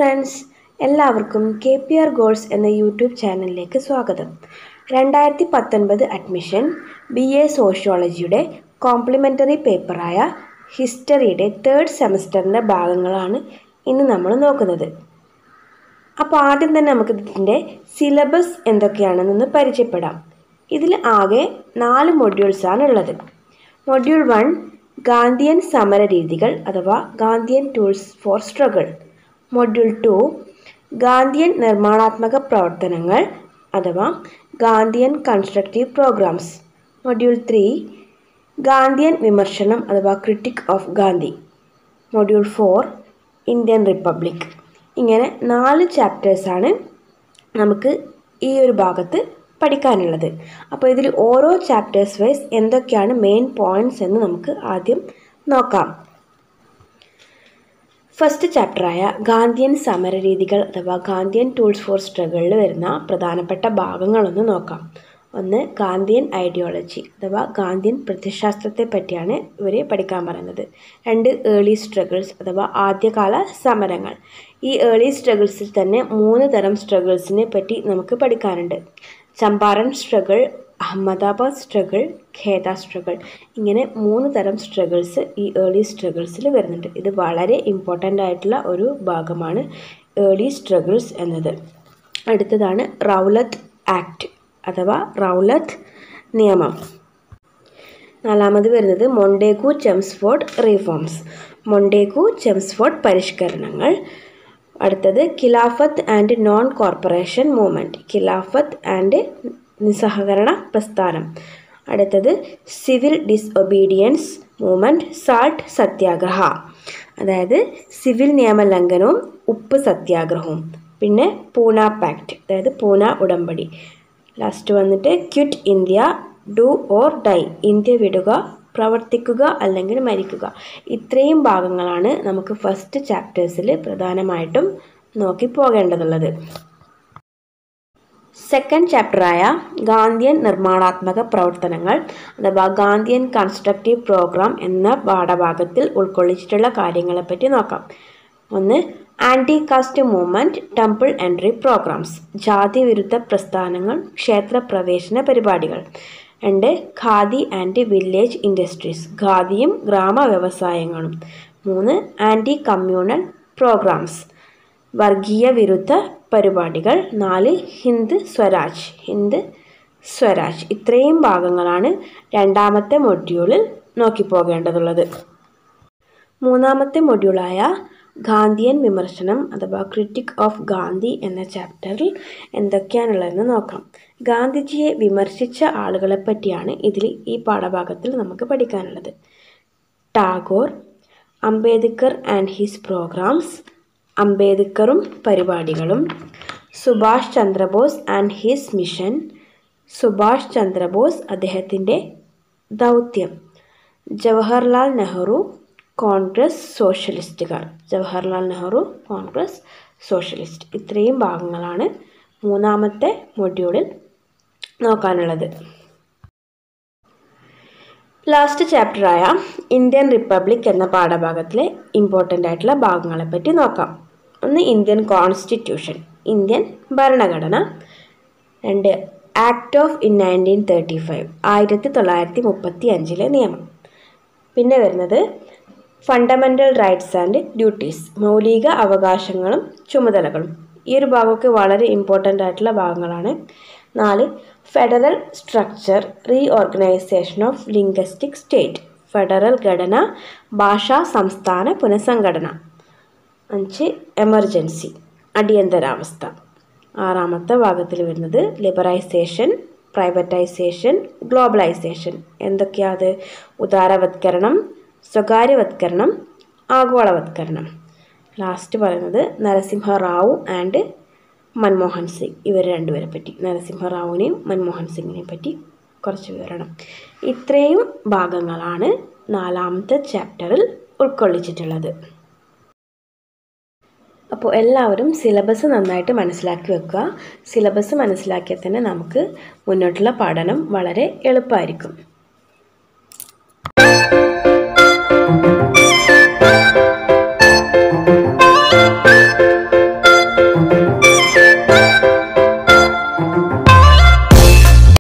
friends എല്ലാവർക്കും K P R goals എന്ന YouTube ചാനലിലേക്ക് സ്വാഗതം രണ്ടായിരത്തി പത്തൊൻപത് അഡ്മിഷൻ ബി എ സോഷ്യോളജിയുടെ കോംപ്ലിമെൻ്ററി പേപ്പറായ ഹിസ്റ്ററിയുടെ തേർഡ് സെമസ്റ്ററിൻ്റെ ഭാഗങ്ങളാണ് ഇന്ന് നമ്മൾ നോക്കുന്നത് അപ്പോൾ ആദ്യം തന്നെ നമുക്ക് ഇതിൻ്റെ സിലബസ് എന്തൊക്കെയാണെന്നൊന്ന് പരിചയപ്പെടാം ഇതിൽ ആകെ നാല് മൊഡ്യൂൾസാണ് ഉള്ളത് മൊഡ്യൂൾ വൺ ഗാന്ധിയൻ സമര രീതികൾ അഥവാ Gandhian tools for struggle module two Gandhian നിർമ്മാണാത്മക പ്രവർത്തനങ്ങൾ അഥവാ Gandhian constructive programmes module three Gandhian വിമർശനം അഥവാ critique of Gandhi module four Indian republic ഇങ്ങനെ നാല് ചാപ്റ്റേഴ്സാണ് നമുക്ക് ഈ ഒരു ഭാഗത്ത് പഠിക്കാനുള്ളത് അപ്പോൾ ഇതിൽ ഓരോ ചാപ്റ്റേഴ്സ് വൈസ് എന്തൊക്കെയാണ് മെയിൻ പോയിൻറ്റ്സ് എന്ന് നമുക്ക് ആദ്യം നോക്കാം ഫസ്റ്റ് ചാപ്റ്ററായ ഗാന്ധിയൻ സമരരീതികൾ അഥവാ ഗാന്ധിയൻ ടൂൾസ് ഫോർ സ്ട്രഗിളിൽ വരുന്ന പ്രധാനപ്പെട്ട ഭാഗങ്ങളൊന്ന് നോക്കാം ഒന്ന് ഗാന്ധിയൻ ഐഡിയോളജി അഥവാ ഗാന്ധിയൻ പ്രത്യശാസ്ത്രത്തെ പറ്റിയാണ് ഇവർ പഠിക്കാൻ പറയുന്നത് രണ്ട് ഏർലി സ്ട്രഗിൾസ് അഥവാ ആദ്യകാല സമരങ്ങൾ ഈ ഏർലി സ്ട്രഗിൾസിൽ തന്നെ മൂന്ന് തരം സ്ട്രഗിൾസിനെ പറ്റി നമുക്ക് പഠിക്കാനുണ്ട് Champaran struggle Ahmedabad struggle Kheda struggle ഇങ്ങനെ മൂന്ന് തരം സ്ട്രഗിൾസ് ഈ ഏർലി സ്ട്രഗിൾസിൽ വരുന്നുണ്ട് ഇത് വളരെ ഇമ്പോർട്ടൻ്റ് ആയിട്ടുള്ള ഒരു ഭാഗമാണ് ഏർലി സ്ട്രഗിൾസ് എന്നത് അടുത്തതാണ് റൗലത്ത് ആക്ട് അഥവാ റൗലത്ത് നിയമം നാലാമത് വരുന്നത് Montagu Chelmsford reforms Montagu Chelmsford പരിഷ്കരണങ്ങൾ അടുത്തത് Khilafat and non corporation movement Khilafat and നിസ്സഹകരണ പ്രസ്ഥാനം അടുത്തത് civil disobedience movement salt Satyagraha അതായത് സിവിൽ നിയമലംഘനവും ഉപ്പ് സത്യാഗ്രഹവും പിന്നെ പൂന പാക്ട് അതായത് പൂന ഉടമ്പടി ലാസ്റ്റ് വന്നിട്ട് quit India do or die India വിടുക പ്രവർത്തിക്കുക അല്ലെങ്കിൽ മരിക്കുക ഇത്രയും ഭാഗങ്ങളാണ് നമുക്ക് ഫസ്റ്റ് ചാപ്റ്റേഴ്സിൽ പ്രധാനമായിട്ടും നോക്കി പോകേണ്ടതുള്ളത് സെക്കൻഡ് ചാപ്റ്ററായ ഗാന്ധിയൻ നിർമ്മാണാത്മക പ്രവർത്തനങ്ങൾ അഥവാ ഗാന്ധിയൻ കൺസ്ട്രക്റ്റീവ് പ്രോഗ്രാം എന്ന പാഠഭാഗത്തിൽ ഉൾക്കൊള്ളിച്ചിട്ടുള്ള കാര്യങ്ങളെപ്പറ്റി നോക്കാം ഒന്ന് anti caste movement temple entry programmes ജാതി വിരുദ്ധ പ്രസ്ഥാനങ്ങൾ ക്ഷേത്രപ്രവേശന പരിപാടികൾ രണ്ട് ഖാദി ആൻഡ് വില്ലേജ് ഇൻഡസ്ട്രീസ് ഖാദിയും ഗ്രാമ വ്യവസായങ്ങളും മൂന്ന് ആൻറ്റി കമ്മ്യൂണൽ പ്രോഗ്രാംസ് വർഗീയ വിരുദ്ധ പരിപാടികൾ നാല് ഹിന്ദ് സ്വരാജ് ഹിന്ദ് സ്വരാജ് ഇത്രയും ഭാഗങ്ങളാണ് രണ്ടാമത്തെ മൊഡ്യൂളിൽ നോക്കിപ്പോകേണ്ടതുള്ളത് മൂന്നാമത്തെ മൊഡ്യൂളായ ഗാന്ധിയൻ വിമർശനം അഥവാ ക്രിറ്റിക് ഓഫ് ഗാന്ധി എന്ന ചാപ്റ്ററിൽ എന്തൊക്കെയാണുള്ളതെന്ന് നോക്കാം ഗാന്ധിജിയെ വിമർശിച്ച ആളുകളെ പറ്റിയാണ് ഇതിൽ ഈ പാഠഭാഗത്തിൽ നമുക്ക് പഠിക്കാനുള്ളത് Tagore Ambedkar and his programmes അംബേദ്കറും പരിപാടികളും Subhash Chandra Bose and his mission Subhash Chandra Bose അദ്ദേഹത്തിൻ്റെ ദൗത്യം ജവഹർലാൽ നെഹ്റു കോൺഗ്രസ് സോഷ്യലിസ്റ്റുകാർ ജവഹർലാൽ നെഹ്റു കോൺഗ്രസ് സോഷ്യലിസ്റ്റ് ഇത്രയും ഭാഗങ്ങളാണ് മൂന്നാമത്തെ മൊഡ്യൂളിൽ നോക്കാനുള്ളത് ലാസ്റ്റ് ചാപ്റ്ററായ ഇന്ത്യൻ റിപ്പബ്ലിക് എന്ന പാഠഭാഗത്തിലെ ഇമ്പോർട്ടൻ്റ് ആയിട്ടുള്ള ഭാഗങ്ങളെ പറ്റി നോക്കാം ഒന്ന് ഇന്ത്യൻ കോൺസ്റ്റിറ്റ്യൂഷൻ ഇന്ത്യൻ ഭരണഘടന രണ്ട് act of in nineteen thirty five ആയിരത്തി തൊള്ളായിരത്തി മുപ്പത്തി അഞ്ചിലെ നിയമം പിന്നെ വരുന്നത് ഫണ്ടമെൻ്റൽ റൈറ്റ്സ് ആൻഡ് ഡ്യൂട്ടീസ് മൗലിക അവകാശങ്ങളും ചുമതലകളും ഈ ഒരു ഭാഗമൊക്കെ വളരെ ഇമ്പോർട്ടൻ്റ് ആയിട്ടുള്ള ഭാഗങ്ങളാണ് നാല് federal structure reorganisation of linguistic state federal ഘടന ഭാഷാ സംസ്ഥാന പുനഃസംഘടന അഞ്ച് എമർജൻസി അടിയന്തരാവസ്ഥ ആറാമത്തെ ഭാഗത്തിൽ വരുന്നത് ലിബറൈസേഷൻ പ്രൈവറ്റൈസേഷൻ ഗ്ലോബലൈസേഷൻ എന്തൊക്കെയാണ് ഉദാരവത്കരണം സ്വകാര്യവത്കരണം ആഗോളവത്കരണം ലാസ്റ്റ് പറയുന്നത് നരസിംഹറാവു ആൻഡ് മൻമോഹൻ സിംഗ് ഇവർ രണ്ടുപേരെ പറ്റി നരസിംഹറാവുവിനെയും മൻമോഹൻ സിംഗിനെയും പറ്റി കുറച്ച് വിവരണം ഇത്രയും ഭാഗങ്ങളാണ് നാലാമത്തെ ചാപ്റ്ററിൽ ഉൾക്കൊള്ളിച്ചിട്ടുള്ളത് അപ്പോൾ എല്ലാവരും സിലബസ് നന്നായിട്ട് മനസ്സിലാക്കി വെക്കുക സിലബസ് മനസ്സിലാക്കിയാൽ തന്നെ നമുക്ക് മുന്നോട്ടുള്ള പഠനം വളരെ എളുപ്പമായിരിക്കും